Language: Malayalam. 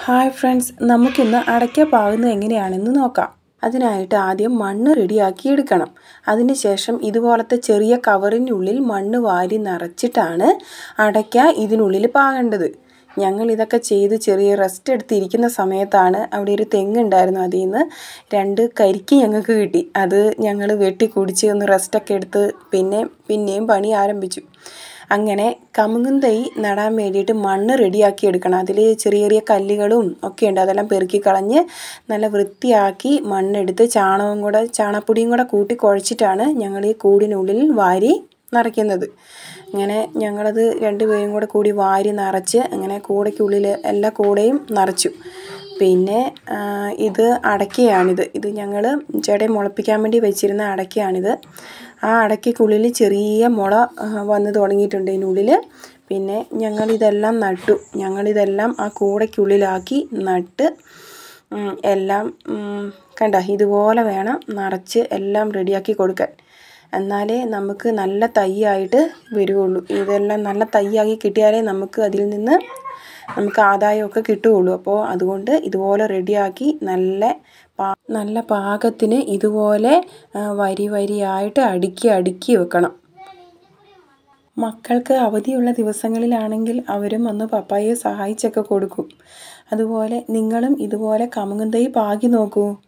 ഹായ് ഫ്രണ്ട്സ് നമുക്കിന്ന് അടയ്ക്ക പാകുന്നത് എങ്ങനെയാണെന്ന് നോക്കാം അതിനായിട്ട് ആദ്യം മണ്ണ് റെഡിയാക്കി എടുക്കണം അതിനുശേഷം ഇതുപോലത്തെ ചെറിയ കവറിനുള്ളിൽ മണ്ണ് വാരി നിറച്ചിട്ടാണ് അടയ്ക്ക ഇതിനുള്ളിൽ പാകേണ്ടത് ഞങ്ങൾ ഇതൊക്കെ ചെയ്ത് ചെറിയ റെസ്റ്റ് എടുത്തിരിക്കുന്ന സമയത്താണ് അവിടെ ഒരു തെങ്ങുണ്ടായിരുന്നു അതിൽ നിന്ന് രണ്ട് കരിക്ക് ഞങ്ങൾക്ക് കിട്ടി അത് ഞങ്ങൾ വെട്ടി കുടിച്ച് ഒന്ന് റെസ്റ്റൊക്കെ എടുത്ത് പിന്നെ പിന്നെയും പണി ആരംഭിച്ചു അങ്ങനെ കമുങ്ങും തൈ നടാൻ വേണ്ടിയിട്ട് മണ്ണ് റെഡിയാക്കി എടുക്കണം അതിൽ ചെറിയ ചെറിയ കല്ലുകളും ഒക്കെ ഉണ്ട് അതെല്ലാം പെറുക്കി കളഞ്ഞ് നല്ല വൃത്തിയാക്കി മണ്ണെടുത്ത് ചാണകവും കൂടെ ചാണകപ്പൊടിയും കൂടെ കൂട്ടി കുഴച്ചിട്ടാണ് ഞങ്ങൾ ഈ കൂടിനുള്ളിൽ വാരി നിറയ്ക്കുന്നത് അങ്ങനെ ഞങ്ങളത് രണ്ടുപേരും കൂടെ കൂടി വാരി നിറച്ച് അങ്ങനെ കൂടയ്ക്കുള്ളിൽ എല്ലാ കൂടയും നിറച്ചു പിന്നെ ഇത് അടയ്ക്കയാണിത് ഇത് ഞങ്ങൾ ചേട്ടൻ മുളപ്പിക്കാൻ വേണ്ടി വെച്ചിരുന്ന അടയ്ക്കയാണിത് ആ അടയ്ക്കയ്ക്കുള്ളിൽ ചെറിയ മുള വന്ന് തുടങ്ങിയിട്ടുണ്ട് ഇതിനുള്ളിൽ പിന്നെ ഞങ്ങളിതെല്ലാം നട്ടു ഞങ്ങളിതെല്ലാം ആ കൂടയ്ക്കുള്ളിലാക്കി നട്ട് എല്ലാം കണ്ട ഇതുപോലെ വേണം നിറച്ച് എല്ലാം റെഡിയാക്കി കൊടുക്കാൻ എന്നാലേ നമുക്ക് നല്ല തൈയായിട്ട് വരുള്ളൂ ഇതെല്ലാം നല്ല തൈയാക്കി കിട്ടിയാലേ നമുക്ക് അതിൽ നിന്ന് നമുക്ക് ആദായമൊക്കെ കിട്ടുകയുള്ളൂ അപ്പോൾ അതുകൊണ്ട് ഇതുപോലെ റെഡിയാക്കി നല്ല പാ നല്ല പാകത്തിന് ഇതുപോലെ വരി വരിയായിട്ട് അടുക്കി അടുക്കി വെക്കണം മക്കൾക്ക് അവധിയുള്ള ദിവസങ്ങളിലാണെങ്കിൽ അവരും ഒന്ന് പപ്പായെ സഹായിച്ചൊക്കെ കൊടുക്കും അതുപോലെ നിങ്ങളും ഇതുപോലെ കമുകും തൈ പാകി നോക്കൂ